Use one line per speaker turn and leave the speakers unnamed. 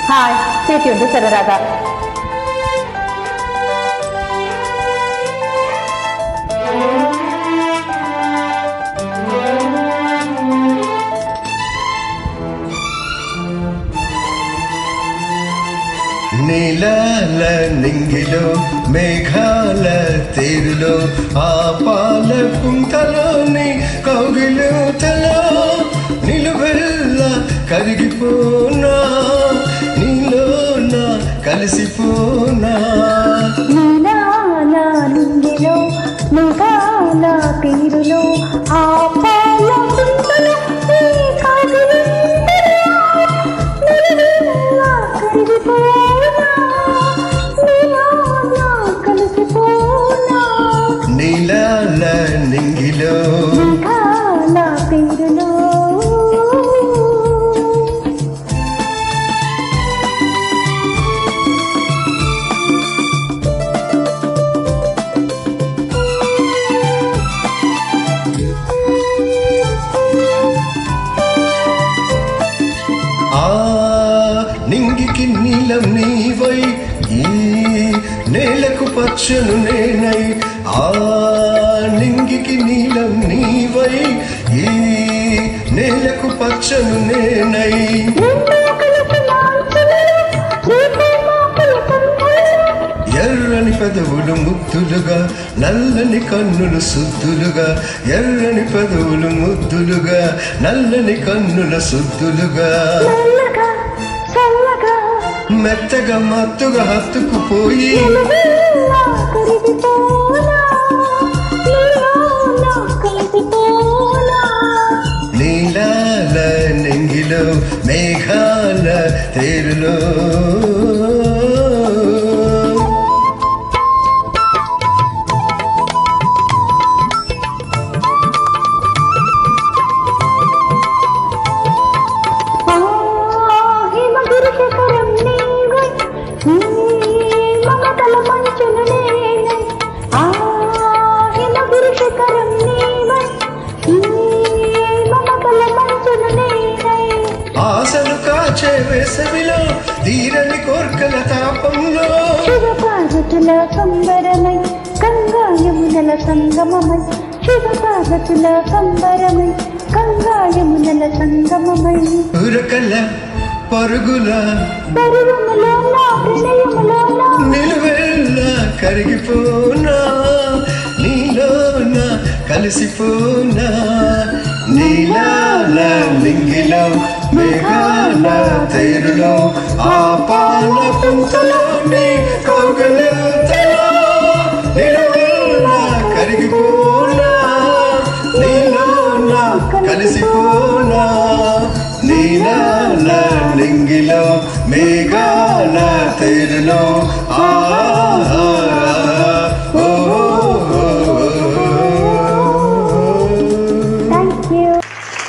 Hi state సరదాగా
నీలాల నింగిలో మేఘాల తీరులో ఆ పాల పుంతలోని కౌగిలుతలో నిలువెల్ల కరిగిపోనా నీలోన కలిసిపోనా
నీలాల నింగిలో మేఘాల తీరులో ఆ పాల పుంతలో ఈ కాగిలింతలో నిలువెల్లా కరిగిపోనా, నీలోన కలిసిపోనా.
నీలాల నింగిలో
మేఘాల తీరులో
ఆ నింగికి నీలం నీవై ఈ నేలకు పచ్చను నేనై ఆ నింగికి నీలం నీవై ఈ నేలకు పచ్చను నేనై ఎర్రని పెదవులు ముద్దులుగా నల్లని కన్నులు సుద్దులుగా ఎర్రని పెదవులు ముద్దులుగా నల్లని కన్నుల సుద్దులుగా
చల్లగా చల్లగా
మెత్తగా మత్తుగా హత్తుకుపోయి
నిలువెల్లా కరిగిపోనా, నీలోన కలిసిపోనా.
నీలాల నింగిలో మేఘాల తేరులో
ఆ హిమగిరి శిఖరం నీవై, నీ మమతల మంచున నేనై. ఆ హిమగిరి శిఖరం నీవై, నీ మమతల మంచున నేనై.
ఆశలు కాచే వేసవిలో తీరని కోర్కల తాపంలో
శివపార్వతుల సంబరమై గంగా యమునల సంగమమై శివపార్వతుల సంబరమై గంగా యమునల సంగమమై
ఉరకల పరుగుల
పరువములో నా ప్రణయములో నా
నిలువెల్ల కరిగిపోనా నీలోన కలిసిపోనా నీలాల లింగిలో మేఘాల తేరులో ఆ పాల పుంతలోని కౌగలింతలో నిలువెల్ల కరిగిపోనా నీలోన కలిసిపోనా నీలాల లింగిలో మేఘాల తేరులో